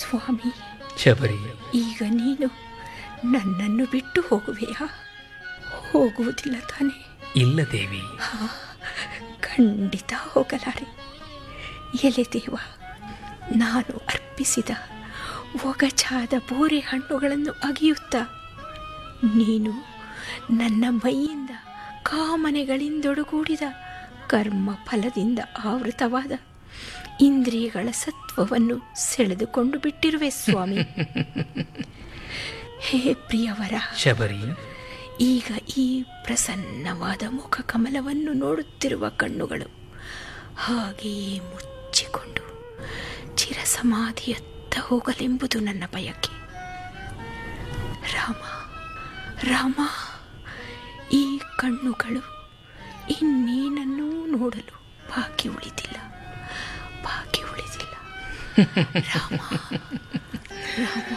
ಸ್ವಾಮಿ ಶಬರಿ ಈಗ ನೀನು ನನ್ನನ್ನು ಬಿಟ್ಟು ಹೋಗುವೆಯಾ ಹೋಗುವುದಿಲ್ಲ ತಾನೆ ಇಲ್ಲ ದೇವಿ ಖಂಡಿತ ಹೋಗಲಾರೆ ಎಲೆ ದೇವ ನಾನು ಅರ್ಪಿಸಿದ ಒಗಚಾದ ಬೋರೆ ಹಣ್ಣುಗಳನ್ನು ಅಗಿಯುತ್ತಾ ನೀನು ನನ್ನ ಮೈಯಿಂದ ಕಾಮನೆಗಳಿಂದೊಡಗೂಡಿದ ಕರ್ಮ ಫಲದಿಂದ ಆವೃತವಾದ ಇಂದ್ರಿಯಗಳ ಸತ್ವವನ್ನು ಸೆಳೆದುಕೊಂಡು ಬಿಟ್ಟಿರುವೆ ಸ್ವಾಮಿ ಹೇ ಪ್ರಿಯವರ ಶಬರಿ ಈಗ ಈ ಪ್ರಸನ್ನವಾದ ಮುಖ ಕಮಲವನ್ನು ನೋಡುತ್ತಿರುವ ಕಣ್ಣುಗಳು ಹಾಗೆಯೇ ಮುಚ್ಚಿಕೊಂಡು ಚಿರಸಮಾಧಿಯತ್ತ ಹೋಗಲೆಂಬುದು ನನ್ನ ಬಯಕೆ ರಾಮ ರಾಮ ಈ ಕಣ್ಣುಗಳು ಇನ್ನೇನನ್ನೂ ನೋಡಲು ಬಾಕಿ ಉಳಿದಿಲ್ಲ ಬಾಕಿ ಉಳಿದಿಲ್ಲ ರಾಮ ರಾಮ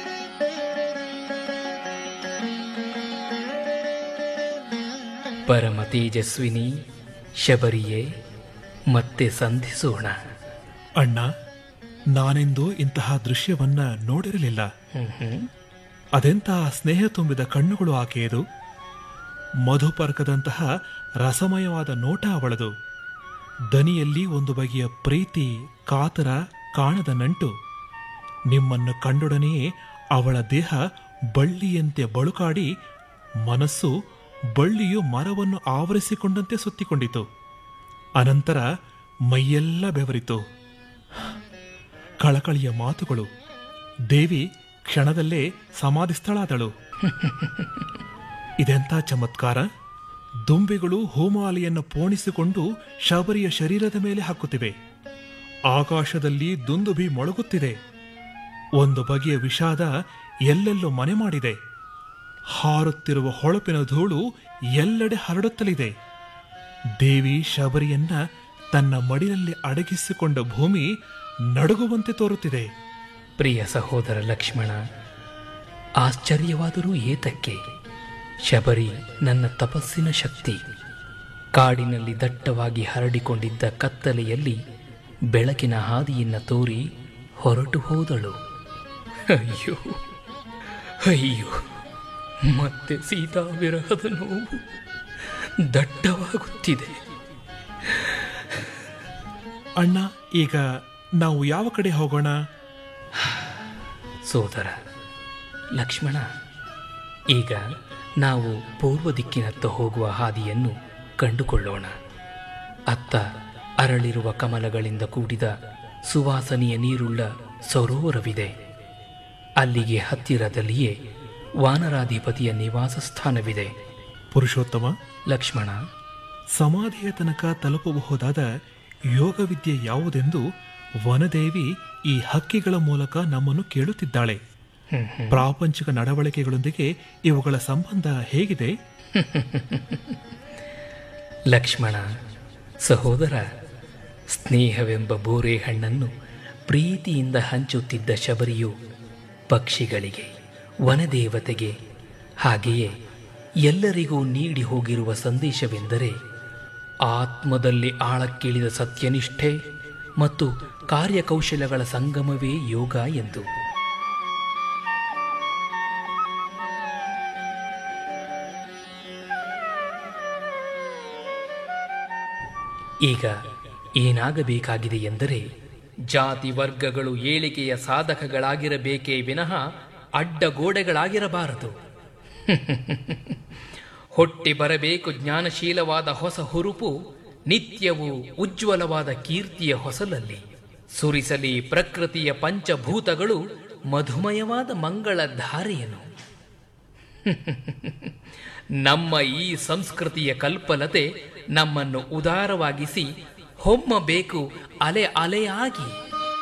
ಪರಮ ತೇಜಸ್ವಿನಿ ಶಬರಿಯೇ ಮತ್ತೆ ಸಂಧಿಸೋಣ ಅಣ್ಣ ನಾನೆಂದೂ ಇಂತಹ ದೃಶ್ಯವನ್ನ ನೋಡಿರಲಿಲ್ಲ ಅದೆಂತಹ ಸ್ನೇಹ ತುಂಬಿದ ಕಣ್ಣುಗಳು ಆಕೆಯದು ಮಧುಪರ್ಕದಂತಹ ರಸಮಯವಾದ ನೋಟ ಅವಳದು ದನಿಯಲ್ಲಿ ಒಂದು ಬಗೆಯ ಪ್ರೀತಿ ಕಾತರ ಕಾಣದ ನಂಟು ನಿಮ್ಮನ್ನು ಕಂಡೊಡನೆಯೇ ಅವಳ ದೇಹ ಬಳ್ಳಿಯಂತೆ ಬಳುಕಾಡಿ ಮನಸ್ಸು ಬಳ್ಳಿಯು ಮರವನ್ನು ಆವರಿಸಿಕೊಂಡಂತೆ ಸುತ್ತಿಕೊಂಡಿತು ಅನಂತರ ಮೈಯೆಲ್ಲ ಬೆವರಿತು ಕಳಕಳಿಯ ಮಾತುಗಳು ದೇವಿ ಕ್ಷಣದಲ್ಲೇ ಸಮಾಧಿಸ್ಥಳಾದಳು ಇದೆಂಥ ಚಮತ್ಕಾರ ದುಂಬಿಗಳು ಹೋಮಾಲಿಯನ್ನು ಪೋಣಿಸಿಕೊಂಡು ಶಬರಿಯ ಶರೀರದ ಮೇಲೆ ಹಾಕುತ್ತಿವೆ ಆಕಾಶದಲ್ಲಿ ದುಂದುಬಿ ಮೊಳಗುತ್ತಿದೆ ಒಂದು ಬಗೆಯ ವಿಷಾದ ಎಲ್ಲೆಲ್ಲೂ ಮನೆ ಮಾಡಿದೆ ಹಾರುತ್ತಿರುವ ಹೊಳಪಿನ ಧೂಳು ಎಲ್ಲೆಡೆ ಹರಡುತ್ತಲಿದೆ ದೇವಿ ಶಬರಿಯನ್ನ ತನ್ನ ಮಡಿಲಲ್ಲಿ ಅಡಗಿಸಿಕೊಂಡ ಭೂಮಿ ನಡುಗುವಂತೆ ತೋರುತ್ತಿದೆ ಪ್ರಿಯ ಸಹೋದರ ಲಕ್ಷ್ಮಣ ಆಶ್ಚರ್ಯವಾದರೂ ಏತಕ್ಕೆ ಶಬರಿ ನನ್ನ ತಪಸ್ಸಿನ ಶಕ್ತಿ ಕಾಡಿನಲ್ಲಿ ದಟ್ಟವಾಗಿ ಹರಡಿಕೊಂಡಿದ್ದ ಕತ್ತಲೆಯಲ್ಲಿ ಬೆಳಕಿನ ಹಾದಿಯನ್ನು ತೋರಿ ಹೊರಟು ಹೋದಳು ಅಯ್ಯೋ ಅಯ್ಯೋ ಮತ್ತೆ ಸೀತಾ ವಿರಹದ ನೋವು ದಟ್ಟವಾಗುತ್ತಿದೆ ಅಣ್ಣ ಈಗ ನಾವು ಯಾವ ಕಡೆ ಹೋಗೋಣ ಸೋದರ ಲಕ್ಷ್ಮಣ ಈಗ ನಾವು ಪೂರ್ವ ದಿಕ್ಕಿನತ್ತ ಹೋಗುವ ಹಾದಿಯನ್ನು ಕಂಡುಕೊಳ್ಳೋಣ ಅತ್ತ ಅರಳಿರುವ ಕಮಲಗಳಿಂದ ಕೂಡಿದ ಸುವಾಸನೆಯ ನೀರುಳ್ಳ ಸರೋವರವಿದೆ ಅಲ್ಲಿಗೆ ಹತ್ತಿರದಲ್ಲಿಯೇ ವಾನರಾಧಿಪತಿಯ ನಿವಾಸ ಸ್ಥಾನವಿದೆ ಪುರುಷೋತ್ತಮ ಲಕ್ಷ್ಮಣ ಸಮಾಧಿಯ ತನಕ ತಲುಪಬಹುದಾದ ಯೋಗವಿದ್ಯೆ ಯಾವುದೆಂದು ವನದೇವಿ ಈ ಹಕ್ಕಿಗಳ ಮೂಲಕ ನಮ್ಮನ್ನು ಕೇಳುತ್ತಿದ್ದಾಳೆ ಪ್ರಾಪಂಚಿಕ ನಡವಳಿಕೆಗಳೊಂದಿಗೆ ಇವುಗಳ ಸಂಬಂಧ ಹೇಗಿದೆ ಲಕ್ಷ್ಮಣ ಸಹೋದರ ಸ್ನೇಹವೆಂಬ ಬೋರೆ ಹಣ್ಣನ್ನು ಪ್ರೀತಿಯಿಂದ ಹಂಚುತ್ತಿದ್ದ ಶಬರಿಯು ಪಕ್ಷಿಗಳಿಗೆ ವನದೇವತೆಗೆ ಹಾಗೆಯೇ ಎಲ್ಲರಿಗೂ ನೀಡಿ ಹೋಗಿರುವ ಸಂದೇಶವೆಂದರೆ ಆತ್ಮದಲ್ಲಿ ಆಳಕ್ಕಿಳಿದ ಸತ್ಯನಿಷ್ಠೆ ಮತ್ತು ಕಾರ್ಯಕೌಶಲಗಳ ಸಂಗಮವೇ ಯೋಗ ಎಂದು ಈಗ ಏನಾಗಬೇಕಾಗಿದೆ ಎಂದರೆ ಜಾತಿ ವರ್ಗಗಳು ಏಳಿಗೆಯ ಸಾಧಕಗಳಾಗಿರಬೇಕೇ ವಿನಃ ಅಡ್ಡಗೋಡೆಗಳಾಗಿರಬಾರದು ಹೊಟ್ಟೆ ಬರಬೇಕು ಜ್ಞಾನಶೀಲವಾದ ಹೊಸ ಹುರುಪು ನಿತ್ಯವೂ ಉಜ್ವಲವಾದ ಕೀರ್ತಿಯ ಹೊಸಲಲ್ಲಿ ಸುರಿಸಲಿ ಪ್ರಕೃತಿಯ ಪಂಚಭೂತಗಳು ಮಧುಮಯವಾದ ಮಂಗಳ ಧಾರೆಯನು ನಮ್ಮ ಈ ಸಂಸ್ಕೃತಿಯ ಕಲ್ಪಲತೆ ನಮ್ಮನ್ನು ಉದಾರವಾಗಿಸಿ ಹೊಮ್ಮಬೇಕು ಅಲೆ ಅಲೆಯಾಗಿ